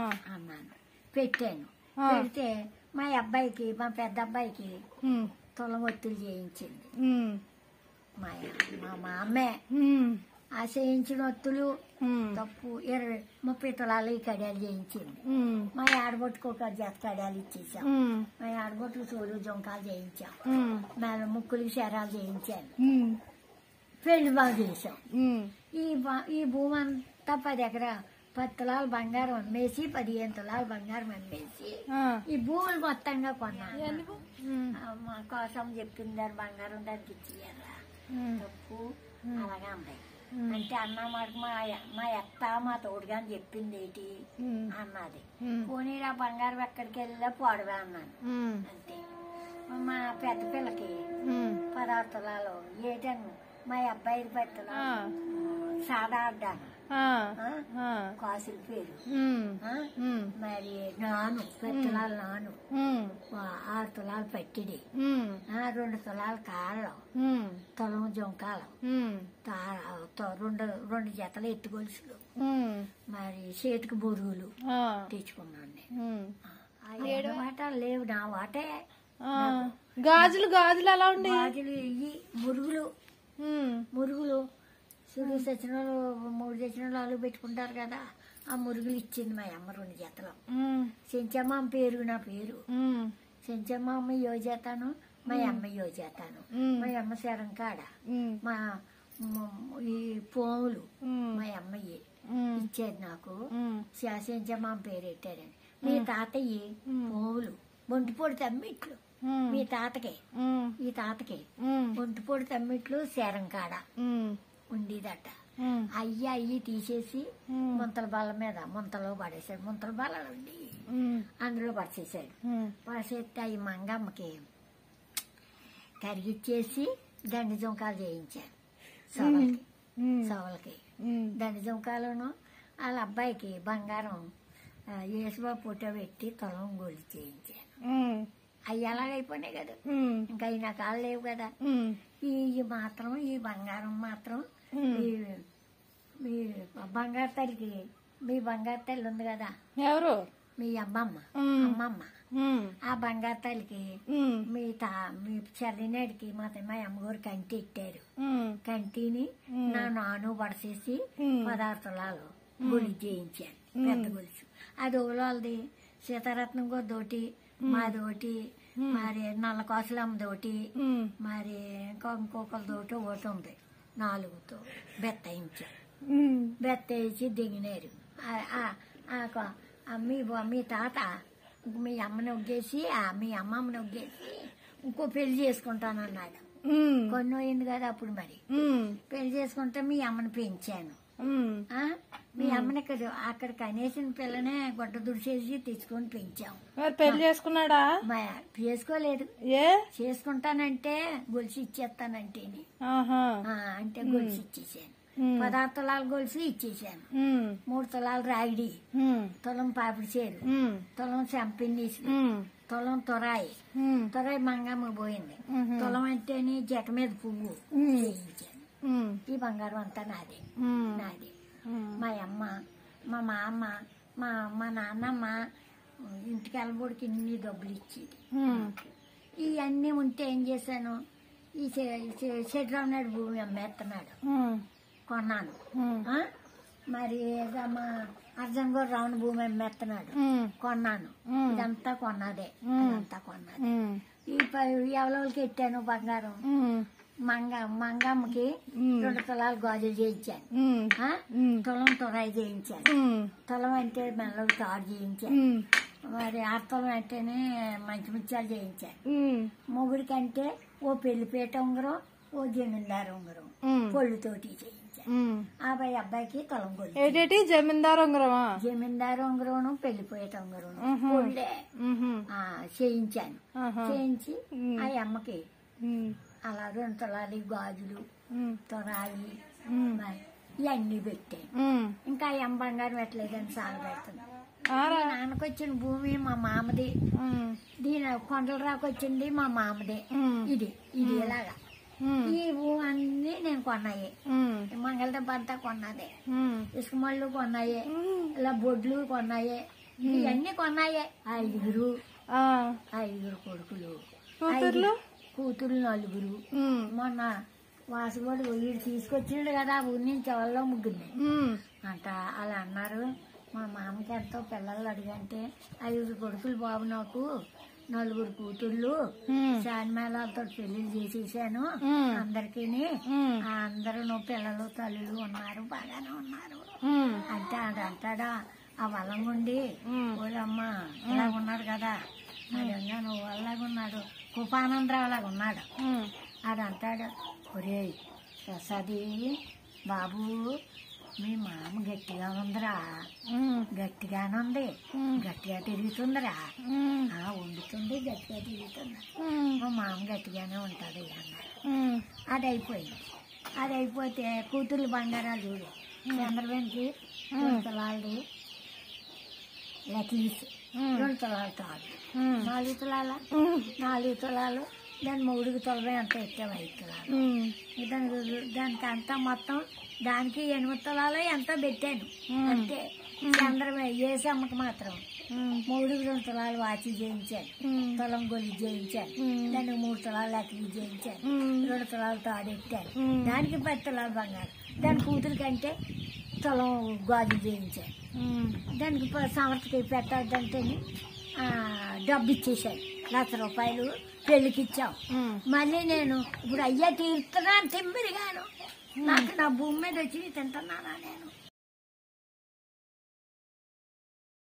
అన్నాను పెట్టాను ఆ. పెడితే మా అబ్బాయికి మా పెద్ద అబ్బాయికి ఉమ్, తులం ఒత్తులు చేయించింది ఉమ్, మా మా మా అమ్మే ఉమ్, ఆ చేయించిన ఒత్తులు ఉమ్, తప్పు ఇరవై ముప్పై తులాలు ఈ కడియాలు చేయించింది ఉమ్, మా ఆడబొట్టుకు ఒక జత కడియాలు ఇచ్చేసాం ఉమ్, మా ఆడబొట్టుకు సోలు జొంకాలు చేయించాం ఉమ్, మేల ముక్కులకి శరాలు చేయించాను ఉమ్, పెళ్లి బాగా చేసాం ఉమ్, ఈ బా- ఈ భూమి అంతా పది ఎకరా పది తులాలు బంగారం అమ్మేసి పదిహేను తులాలు బంగారం అమ్మేసి ఆ, ఈ భూములు మొత్తంగా కొన్నాను ఉమ్, ఆ, మా కోసం చెప్పింది దాని బంగారం దానికి ఇచ్చేయాలా ఉమ్, తప్పు అలాగే ఉంది ఉమ్. అంటే అన్న మాట మా మా ఎత్త మా తోడుగా అని చెప్పింది ఏంటి ఉమ్, అన్నది ఉమ్, పోనీ ఆ బంగారం ఎక్కడికి వెళ్ళా పోడవే అన్నాను ఉమ్, అంతే మా పెద్ద పిల్లకి ఉమ్, పదహారు తులాలు ఏటను మా అబ్బాయి పది ఆ, తులాలు సాదా అడ్డాను ఆ, ఆ? ఆ, కాసుల పేరు ఉమ్, ఆ? ఉమ్, మరి నాను పది తులాలు నాను ఉమ్, ఆ- ఆరు తులాలు పట్టిడి ఉమ్, ఆ, రెండు తులాలు కాళ్ళం ఉమ్, తులం జొంకాలం ఉమ్, తా- తో- రెండు రెండు జతలు ఎత్తుగొలుసులు ఉమ్, మరి చేతికి బొరుగులు ఆ, తెచ్చుకున్నాను నేను ఉమ్. ఆ ఏడు వాట లేవు నా వాటే ఆ, గాజులు గాజులు ఎలా ఉండే గాజులు ఇవి మురుగులు ఉమ్, మురుగులు సుడు సచిన మూడు సచిన వాళ్ళు పెట్టుకుంటారు కదా ఆ మురుగులు ఇచ్చింది మా అమ్మ రెండు జతలు ఉమ్, చెంచమ్మ పేరు నా పేరు ఉమ్, చెంచమ్మ అమ్మ యో చేతాను మా అమ్మ యో చేతాను ఉమ్, మా అమ్మ శరం కాడ ఉమ్, మా మ- ఈ పోములు ఉమ్, మా అమ్మయ్యి ఉమ్, ఇచ్చేది నాకు ఉమ్, శాసించమ్మ పేరు పెట్టారని మీ తాతయ్య ఉమ్. పోములు ఒంటిపొడి తమ్మిట్లు ఉమ్, మీ తాతకి ఉమ్, ఈ తాతకి ఉమ్, ఒంటిపొడి తమ్మిట్లు శరం కాడ ఉమ్, ఉండేదట ఉమ్, అయ్యి అయ్యి తీసేసి ఉమ్, ముంతల బల్ల మీద ముంతలో పడేశాడు ముంతల బల్లలు ఉండి ఉమ్, అందులో పడిచేసాడు ఉమ్, పడిచేస్తే అవి మంగమ్మకి కరిగిచ్చేసి దండి జుంకాలు చేయించాడు సవలకి ఉమ్, సవలకి ఉమ్, దండి జుంకాలను వాళ్ళ అబ్బాయికి బంగారం ఆ, యేసుబాబు ఫోటో పెట్టి తొలం గోలి చేయించాను ఉమ్, అవి ఎలాగైపోయినాయి కదా ఉమ్, ఇంకా ఈ నా కాళ్ళు లేవు కదా ఉమ్, ఈ ఈ మాత్రం ఈ బంగారం మాత్రం ఉమ్. ఈ మీ బంగారు తల్లికి మీ బంగారు తల్లి ఉంది కదా ఎవరు మీ అమ్మమ్మ ఉమ్. అమ్మమ్మ ఉమ్, ఆ బంగారు తల్లికి ఉమ్, మీ తా మీ చల్లినాడికి మా మా అమ్మగారు కంటి ఇట్టారు ఉమ్, కంటిని ఉమ్. నా నాను పడసేసి ఉమ్. పదహారు తులాలు గొలుసు చేయించాను పెద్ద గొలుసు అది ఓలాలది సీతారత్నం గొద్దోటి మాదోటి మరి నల్ల కోసలమ్మదోటి ఉమ్, మరి ఇంకో ఇంకొకరితోటి ఒకటి ఉంది నాలుగుతో బెత్తాయించారు ఉమ్, బెత్తేసి దిగినారు ఆ- ఆ- ఆ కొ- ఆ మీ బ- మీ తాత మీ అమ్మని ఒగ్గేసి ఆ మీ అమ్మమ్మని ఒగ్గేసి ఇంకో పెళ్లి చేసుకుంటానన్నాడు ఉమ్, కొన్ని అయింది కదా అప్పుడు మరి ఉమ్, పెళ్లి చేసుకుంటే మీ అమ్మని పెంచాను ఉమ్, ఆ? మీ అమ్మని ఇక్కడ అక్కడ కనేసిన పిల్లనే గుడ్డ దుడిచేసి తెచ్చుకొని పెంచాం మరి పెళ్లి చేసుకున్నాడా మా చేసుకోలేదు ఏ చేసుకుంటానంటే గొలుసు ఇచ్చేస్తానంటే ఆహా అంటే గొలుసు ఇచ్చేసాను ఉమ్, పదహారు తులాలు గొలుసు ఇచ్చేసాను ఉమ్, మూడు తులాలు రాగిడి ఉమ్, తులం పాపిడి చేరు ఉమ్, తులం చంపినీసు ఉమ్, తులం తొరాయి ఉమ్, తొరాయి మంగమ్మ పోయింది ఉహు. తులం అంటేనే జట మీద పువ్వు ఉమ్. చేయించాను ఉమ్, ఈ బంగారం అంతా నాదే ఉమ్, నాది ఉమ్, మా అమ్మ మా మామ మా మా నాన్నమ్మ ఇంటికి వెళ్ళబోడికి ఇన్ని డబ్బులు ఇచ్చేది ఉమ్, ఇవన్నీ ఉంటే ఏం చేశాను ఈ చెడ్రావు నాడు భూమి అమ్మేస్తున్నాడు ఉమ్, కొన్నాను ఉమ్, ఆ? మరి ఏదో మా అర్జున్ కూడా రావుని భూమి అమ్మేస్తున్నాడు ఉమ్, కొన్నాను ఉమ్. ఇదంతా కొన్నదే ఉమ్. అదంతా కొన్నది ఉమ్, ఈ ఎవరికి ఎట్టాను బంగారం ఉమ్, మంగ మంగమ్మకి ఉమ్. రెండు తులాలు గాజులు చేయించాను ఉమ్, ఆ? ఉమ్, తులం తురాయి చేయించాను ఉమ్, తులం అంటే మెల్లలు తాడు చేయించాను ఉమ్, మరి ఆర్తలం అంటేనే మంచి ముత్యాలు చేయించాను ఉమ్, మొగుడికంటే ఓ పెళ్లిపేట ఉంగరం ఓ జమీందారు ఉంగరం ఉమ్, పొళ్ళుతోటి చేయించాను ఉమ్. అబ్బాయి అబ్బాయికి తలం గొల్లు ఏటేటి జమీందారు ఉంగరమా జమీందారు ఉంగరం పెళ్లిపోయేట ఉంగరం మ్హూ. పొళ్ళే ఉహు, ఆ, చేయించాను ఆహా. చేయించి ఉమ్. ఆ అమ్మకి ఉమ్, అలా రెండు తులాలి గాజులు ఉమ్, తొరాయి ఉమ్, మరి ఇవన్నీ పెట్టాను ఉమ్. ఇంకా ఆ అమ్మ బంగారం పెట్టలేదని సాగు పెడుతుంది ఆరా. మా నాన్నకు వచ్చిన భూమి మా మామది ఉమ్, దీని కొండల రాకు వచ్చింది మా మామదే ఉమ్, ఇది ఇది ఇలాగా ఉమ్, ఈ భూమి అన్ని నేను కొన్నాయి ఉమ్, మంగళదెబ్బ అంతా కొన్నదే ఉమ్, ఇసుకమళ్ళు కొన్నాయి ఉమ్, ఇలా బొడ్లు కొన్నాయి ఇవన్నీ కొన్నాయే ఐదుగురు ఆ. ఐదుగురు కొడుకులు కూతుర్లు కూతురు నలుగురు ఉమ్. మొన్న వాసుగోడు వీడు తీసుకొచ్చిండు కదా ఆ ఊరి నుంచి ఎవరిలో ముగ్గురిని ఉమ్. అంట అలా అన్నారు మా మామకి ఎంతో పిల్లలు అడిగంటే ఐదుగురు కొడుకులు బాబు నాకు నలుగురు కూతుళ్ళు ఉమ్. శానిమేళాలతో పెళ్లి చేసేసాను ఉమ్. అందరికీ ఉమ్. అందరూ పిల్లలు తల్లులు ఉన్నారు బాగానే ఉన్నారు ఉమ్. అంటే ఆడు అంటాడా ఆ వలంగుండి ఉమ్. ఓలమ్మ ఇలా ఉన్నాడు కదా అదంగా నువ్వు అలాగ ఉన్నాడు కుపానందరావు లాగా ఉన్నాడు ఉమ్. ఆడు అంటాడు ఒరేయ్ ప్రసాది బాబు మీ మామ గట్టిగా ఉందిరా ఉమ్. గట్టిగానే ఉంది ఉమ్. గట్టిగా తిరుగుతుందిరా ఉమ్. ఆ వండుతుంది గట్టిగా తిరుగుతుంది ఉమ్. మా మామ గట్టిగానే ఉంటుంది అన్నాడు ఉమ్. అది అయిపోయింది అది అయిపోతే కూతుర్లు బంగారాలు చూడు చంద్రబాబుకి రెండు తులాలది లెక్లీస్ ఉమ్. రెండు తులాలు తాడు ఉమ్. నాలుగు తులాల ఉమ్. నాలుగు తులాలు దాని మూడుకి తులభై అంత ఎక్కావు ఐదు తులాలు ఉమ్. దానికి దానికి అంతా మొత్తం దానికి ఎనిమిది తులాలు ఎంతో పెట్టాను అంతే చంద్రబాబు ఏసమ్మకి మాత్రం ఉమ్. మూడుకి రెండు తులాలు వాచి చేయించాను ఉమ్. తులం గొలి చేయించాను ఉమ్. దానికి మూడు తులాలు లెక్కలు చేయించాను ఉమ్. రెండు తులాలు తాడెట్టాను ఉమ్. దానికి పది తులాలు బంగారు దాని కూతురు కంటే తులం గాజు చేయించాను ఉమ్. దానికి ప- సంవత్సరకి పెట్టద్దంటే డబ్బు ఇచ్చేసాను లక్ష రూపాయలు పెళ్లికి ఇచ్చాం ఉమ్. మళ్ళీ నేను ఇప్పుడు అయ్యా తీరుతున్నాను తిమ్మిరిగాను నాకు నా భూమి మీద వచ్చి తింటున్నానా నేను